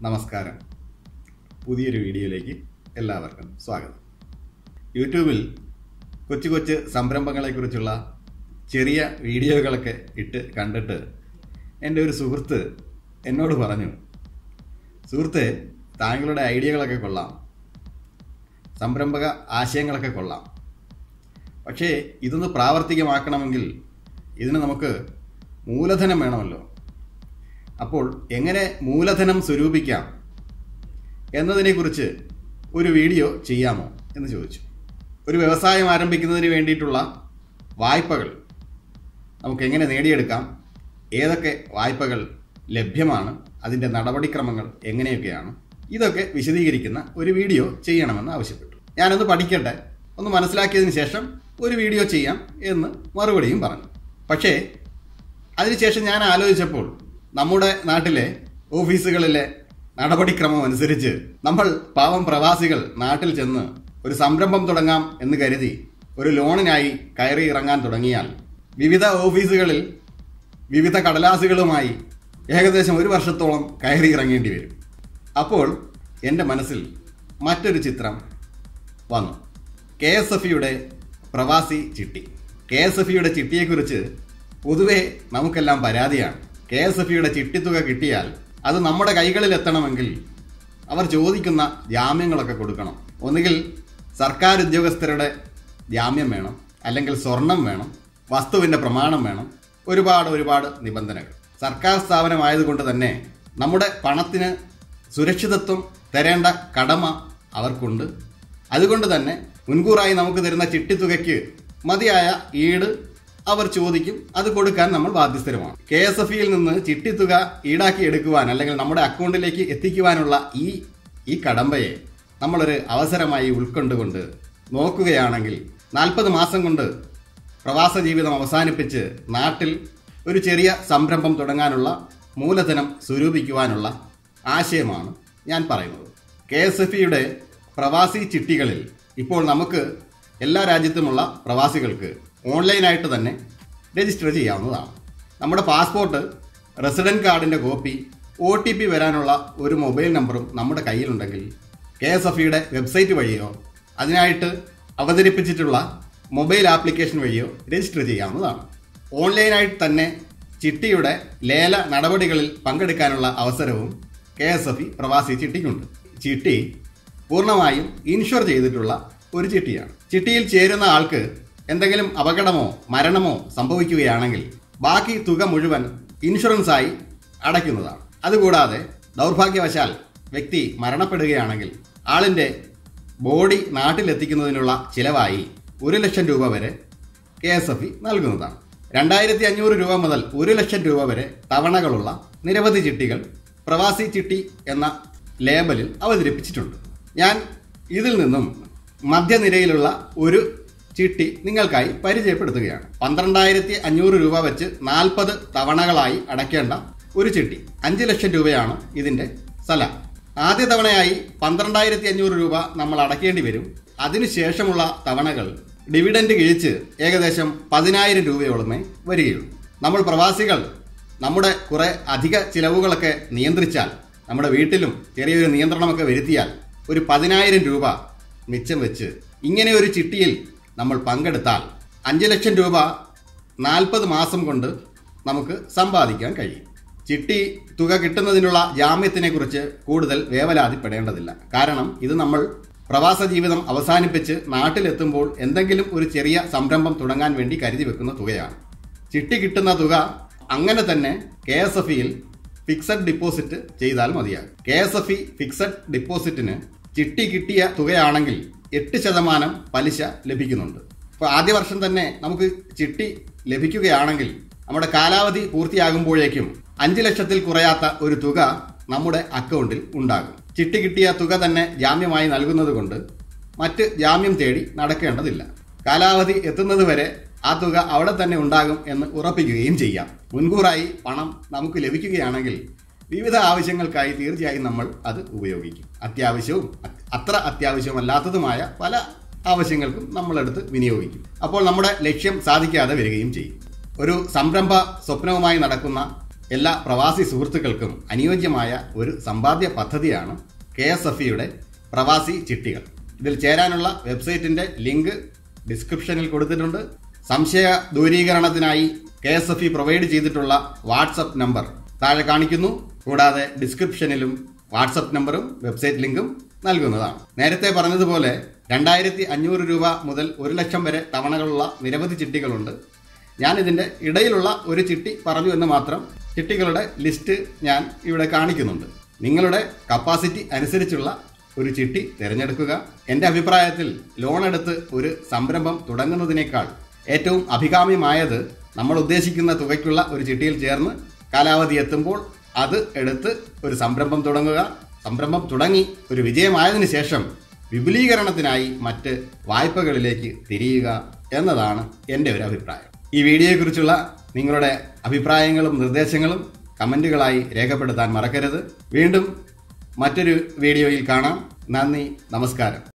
നമസ്കാരം പുതിയൊരു വീഡിയോയിലേക്ക് എല്ലാവർക്കും സ്വാഗതം യൂട്യൂബിൽ കൊച്ചു കൊച്ചു സംരംഭങ്ങളെക്കുറിച്ചുള്ള ചെറിയ വീഡിയോകളൊക്കെ ഇട്ട് കണ്ടിട്ട് എൻ്റെ ഒരു സുഹൃത്ത് എന്നോട് പറഞ്ഞു സുഹൃത്തെ താങ്കളുടെ ഐഡിയകളൊക്കെ കൊള്ളാം സംരംഭക ആശയങ്ങളൊക്കെ കൊള്ളാം പക്ഷേ ഇതൊന്ന് പ്രാവർത്തികമാക്കണമെങ്കിൽ ഇതിന് നമുക്ക് മൂലധനം വേണമല്ലോ അപ്പോൾ എങ്ങനെ മൂലധനം സ്വരൂപിക്കാം എന്നതിനെക്കുറിച്ച് ഒരു വീഡിയോ ചെയ്യാമോ എന്ന് ചോദിച്ചു ഒരു വ്യവസായം ആരംഭിക്കുന്നതിന് വേണ്ടിയിട്ടുള്ള വായ്പകൾ നമുക്ക് എങ്ങനെ നേടിയെടുക്കാം ഏതൊക്കെ വായ്പകൾ ലഭ്യമാണ് അതിൻ്റെ നടപടിക്രമങ്ങൾ എങ്ങനെയൊക്കെയാണ് ഇതൊക്കെ വിശദീകരിക്കുന്ന ഒരു വീഡിയോ ചെയ്യണമെന്ന് ആവശ്യപ്പെട്ടു ഞാനൊന്ന് പഠിക്കട്ടെ ഒന്ന് മനസ്സിലാക്കിയതിന് ശേഷം ഒരു വീഡിയോ ചെയ്യാം എന്ന് മറുപടിയും പറഞ്ഞു പക്ഷേ അതിനുശേഷം ഞാൻ ആലോചിച്ചപ്പോൾ നമ്മുടെ നാട്ടിലെ ഓഫീസുകളിലെ നടപടിക്രമം അനുസരിച്ച് നമ്മൾ പാവം പ്രവാസികൾ നാട്ടിൽ ചെന്ന് ഒരു സംരംഭം തുടങ്ങാം എന്ന് കരുതി ഒരു ലോണിനായി കയറി ഇറങ്ങാൻ തുടങ്ങിയാൽ വിവിധ ഓഫീസുകളിൽ വിവിധ കടലാസുകളുമായി ഏകദേശം ഒരു വർഷത്തോളം കയറി ഇറങ്ങേണ്ടി വരും അപ്പോൾ എൻ്റെ മനസ്സിൽ മറ്റൊരു ചിത്രം വന്നു കെ എസ് എഫ് ഇയുടെ പ്രവാസി ചിട്ടി കെ എസ് എഫ് ഇയുടെ ചിട്ടിയെക്കുറിച്ച് പൊതുവെ നമുക്കെല്ലാം പരാതിയാണ് കെ എസ് എഫ് ഇയുടെ ചിട്ടിത്തുക കിട്ടിയാൽ അത് നമ്മുടെ കൈകളിൽ എത്തണമെങ്കിൽ അവർ ചോദിക്കുന്ന ജാമ്യങ്ങളൊക്കെ കൊടുക്കണം ഒന്നുകിൽ സർക്കാർ ഉദ്യോഗസ്ഥരുടെ ജാമ്യം വേണം അല്ലെങ്കിൽ സ്വർണം വേണം വസ്തുവിൻ്റെ പ്രമാണം വേണം ഒരുപാട് ഒരുപാട് നിബന്ധനകൾ സർക്കാർ സ്ഥാപനമായതുകൊണ്ട് തന്നെ നമ്മുടെ പണത്തിന് സുരക്ഷിതത്വം തരേണ്ട കടമ അവർക്കുണ്ട് അതുകൊണ്ട് തന്നെ മുൻകൂറായി നമുക്ക് തരുന്ന ചിട്ടിത്തുകയ്ക്ക് മതിയായ ഈട് അവർ ചോദിക്കും അത് കൊടുക്കാൻ നമ്മൾ ബാധ്യസ്ഥരുമാണ് കെ എസ് എഫ് ഇയിൽ നിന്ന് ചിട്ടിത്തുക ഈടാക്കി എടുക്കുവാൻ അല്ലെങ്കിൽ നമ്മുടെ അക്കൗണ്ടിലേക്ക് എത്തിക്കുവാനുള്ള ഈ ഈ കടമ്പയെ നമ്മളൊരു അവസരമായി ഉൾക്കൊണ്ടുകൊണ്ട് നോക്കുകയാണെങ്കിൽ നാൽപ്പത് മാസം കൊണ്ട് പ്രവാസ ജീവിതം അവസാനിപ്പിച്ച് നാട്ടിൽ ഒരു ചെറിയ സംരംഭം തുടങ്ങാനുള്ള മൂലധനം സ്വരൂപിക്കുവാനുള്ള ആശയമാണ് ഞാൻ പറയുന്നത് കെ എസ് എഫ് ഇയുടെ പ്രവാസി ചിട്ടികളിൽ ഇപ്പോൾ നമുക്ക് എല്ലാ രാജ്യത്തുമുള്ള പ്രവാസികൾക്ക് ഓൺലൈനായിട്ട് തന്നെ രജിസ്റ്റർ ചെയ്യാവുന്നതാണ് നമ്മുടെ പാസ്പോർട്ട് റെസിഡൻറ്റ് കാർഡിൻ്റെ കോപ്പി ഒ ടി പി വരാനുള്ള ഒരു മൊബൈൽ നമ്പറും നമ്മുടെ കയ്യിലുണ്ടെങ്കിൽ കെ എസ് എഫ് ഇയുടെ വെബ്സൈറ്റ് വഴിയോ അതിനായിട്ട് അവതരിപ്പിച്ചിട്ടുള്ള മൊബൈൽ ആപ്ലിക്കേഷൻ വഴിയോ രജിസ്റ്റർ ചെയ്യാവുന്നതാണ് ഓൺലൈനായിട്ട് തന്നെ ചിട്ടിയുടെ ലേല നടപടികളിൽ പങ്കെടുക്കാനുള്ള അവസരവും കെ എസ് എഫ് ഇ പ്രവാസി ചിട്ടിക്കുണ്ട് ചിട്ടി പൂർണ്ണമായും ഇൻഷുർ ചെയ്തിട്ടുള്ള ഒരു ചിട്ടിയാണ് ചിട്ടിയിൽ ചേരുന്ന ആൾക്ക് എന്തെങ്കിലും അപകടമോ മരണമോ സംഭവിക്കുകയാണെങ്കിൽ ബാക്കി തുക മുഴുവൻ ഇൻഷുറൻസായി അടയ്ക്കുന്നതാണ് അതുകൂടാതെ ദൗർഭാഗ്യവശാൽ വ്യക്തി മരണപ്പെടുകയാണെങ്കിൽ ആളിൻ്റെ ബോഡി നാട്ടിലെത്തിക്കുന്നതിനുള്ള ചിലവായി ഒരു ലക്ഷം രൂപ വരെ കെ എസ് എഫ് ഇ നൽകുന്നതാണ് രണ്ടായിരത്തി അഞ്ഞൂറ് രൂപ മുതൽ ഒരു ലക്ഷം രൂപ വരെ തവണകളുള്ള നിരവധി ചിട്ടികൾ പ്രവാസി ചിട്ടി എന്ന ലേബലിൽ അവതരിപ്പിച്ചിട്ടുണ്ട് ഞാൻ ഇതിൽ നിന്നും മധ്യനിരയിലുള്ള ഒരു ചിട്ടി നിങ്ങൾക്കായി പരിചയപ്പെടുത്തുകയാണ് പന്ത്രണ്ടായിരത്തി അഞ്ഞൂറ് രൂപ വെച്ച് നാൽപ്പത് തവണകളായി അടയ്ക്കേണ്ട ഒരു ചിട്ടി അഞ്ച് ലക്ഷം രൂപയാണ് ഇതിന്റെ സ്ഥല ആദ്യ തവണയായി പന്ത്രണ്ടായിരത്തി അഞ്ഞൂറ് രൂപ നമ്മൾ അടയ്ക്കേണ്ടി വരും അതിനുശേഷമുള്ള തവണകൾ ഡിവിഡൻഡ് കിഴിച്ച് ഏകദേശം പതിനായിരം രൂപയോളമേ വരികയുള്ളൂ നമ്മൾ പ്രവാസികൾ നമ്മുടെ കുറെ അധിക ചിലവുകളൊക്കെ നിയന്ത്രിച്ചാൽ നമ്മുടെ വീട്ടിലും ചെറിയൊരു നിയന്ത്രണമൊക്കെ വരുത്തിയാൽ ഒരു പതിനായിരം രൂപ മിച്ചം വെച്ച് ഇങ്ങനെ ഒരു ചിട്ടിയിൽ നമ്മൾ പങ്കെടുത്താൽ അഞ്ച് ലക്ഷം രൂപ നാൽപ്പത് മാസം കൊണ്ട് നമുക്ക് സമ്പാദിക്കാൻ കഴിയും ചിട്ടി തുക കിട്ടുന്നതിനുള്ള ജാമ്യത്തിനെ കുറിച്ച് കൂടുതൽ വേവലാതിപ്പെടേണ്ടതില്ല കാരണം ഇത് നമ്മൾ പ്രവാസ ജീവിതം അവസാനിപ്പിച്ച് നാട്ടിലെത്തുമ്പോൾ എന്തെങ്കിലും ഒരു ചെറിയ സംരംഭം തുടങ്ങാൻ വേണ്ടി കരുതി വെക്കുന്ന തുകയാണ് ചിട്ടി കിട്ടുന്ന തുക അങ്ങനെ തന്നെ കെ എസ് എഫ് ഇയിൽ ഫിക്സഡ് ഡിപ്പോസിറ്റ് ചെയ്താൽ മതിയാകും K S F E fixed ഡിപ്പോസിറ്റിന് ചിട്ടി കിട്ടിയ തുകയാണെങ്കിൽ എട്ട് ശതമാനം പലിശ ലഭിക്കുന്നുണ്ട് അപ്പോൾ ആദ്യ വർഷം തന്നെ നമുക്ക് ചിട്ടി ലഭിക്കുകയാണെങ്കിൽ നമ്മുടെ കാലാവധി പൂർത്തിയാകുമ്പോഴേക്കും അഞ്ച് ലക്ഷത്തിൽ കുറയാത്ത ഒരു തുക നമ്മുടെ അക്കൗണ്ടിൽ ഉണ്ടാകും ചിട്ടി കിട്ടിയ തുക തന്നെ ജാമ്യമായി നൽകുന്നത് കൊണ്ട് മറ്റ് ജാമ്യം തേടി നടക്കേണ്ടതില്ല കാലാവധി എത്തുന്നത് വരെ ആ തുക അവിടെ തന്നെ ഉണ്ടാകും എന്ന് ഉറപ്പിക്കുകയും ചെയ്യാം മുൻകൂറായി പണം നമുക്ക് ലഭിക്കുകയാണെങ്കിൽ വിവിധ ആവശ്യങ്ങൾക്കായി തീർച്ചയായും നമ്മൾ അത് ഉപയോഗിക്കും അത്യാവശ്യവും അത്ര അത്യാവശ്യമല്ലാത്തതുമായ പല ആവശ്യങ്ങൾക്കും നമ്മളെടുത്ത് വിനിയോഗിക്കും അപ്പോൾ നമ്മുടെ ലക്ഷ്യം സാധിക്കാതെ വരികയും ചെയ്യും ഒരു സംരംഭ സ്വപ്നവുമായി നടക്കുന്ന എല്ലാ പ്രവാസി സുഹൃത്തുക്കൾക്കും അനുയോജ്യമായ ഒരു സമ്പാദ്യ പദ്ധതിയാണ് കെ എസ് എഫ് ഇയുടെ പ്രവാസി ചിട്ടികൾ ഇതിൽ ചേരാനുള്ള വെബ്സൈറ്റിന്റെ ലിങ്ക് ഡിസ്ക്രിപ്ഷനിൽ കൊടുത്തിട്ടുണ്ട് സംശയ ദൂരീകരണത്തിനായി K S F E provide ചെയ്തിട്ടുള്ള വാട്സപ്പ് നമ്പർ താഴെ കാണിക്കുന്നു കൂടാതെ ഡിസ്ക്രിപ്ഷനിലും വാട്സപ്പ് നമ്പറും വെബ്സൈറ്റ് ലിങ്കും നൽകുന്നതാണ് നേരത്തെ പറഞ്ഞതുപോലെ രണ്ടായിരത്തി അഞ്ഞൂറ് രൂപ മുതൽ ഒരു ലക്ഷം വരെ തവണകളുള്ള നിരവധി ചിട്ടികളുണ്ട് ഞാൻ ഇതിന്റെ ഇടയിലുള്ള ഒരു ചിട്ടി പറഞ്ഞു എന്ന് മാത്രം ചിട്ടികളുടെ ലിസ്റ്റ് ഞാൻ ഇവിടെ കാണിക്കുന്നുണ്ട് നിങ്ങളുടെ കപ്പാസിറ്റി അനുസരിച്ചുള്ള ഒരു ചിട്ടി തിരഞ്ഞെടുക്കുക എൻ്റെ അഭിപ്രായത്തിൽ ലോൺ എടുത്ത് ഒരു സംരംഭം തുടങ്ങുന്നതിനേക്കാൾ ഏറ്റവും അഭികാമ്യമായത് നമ്മൾ ഉദ്ദേശിക്കുന്ന തുകയ്ക്കുള്ള ഒരു ചിട്ടിയിൽ ചേർന്ന് കാലാവധി എത്തുമ്പോൾ അത് എടുത്ത് ഒരു സംരംഭം തുടങ്ങുക സംരംഭം തുടങ്ങി ഒരു വിജയമായതിനു ശേഷം വിപുലീകരണത്തിനായി മറ്റ് വായ്പകളിലേക്ക് തിരിയുക എന്നതാണ് എൻ്റെ ഒരു അഭിപ്രായം ഈ വീഡിയോയെക്കുറിച്ചുള്ള നിങ്ങളുടെ അഭിപ്രായങ്ങളും നിർദ്ദേശങ്ങളും കമൻറ്റുകളായി രേഖപ്പെടുത്താൻ മറക്കരുത് വീണ്ടും മറ്റൊരു വീഡിയോയിൽ കാണാം നന്ദി നമസ്കാരം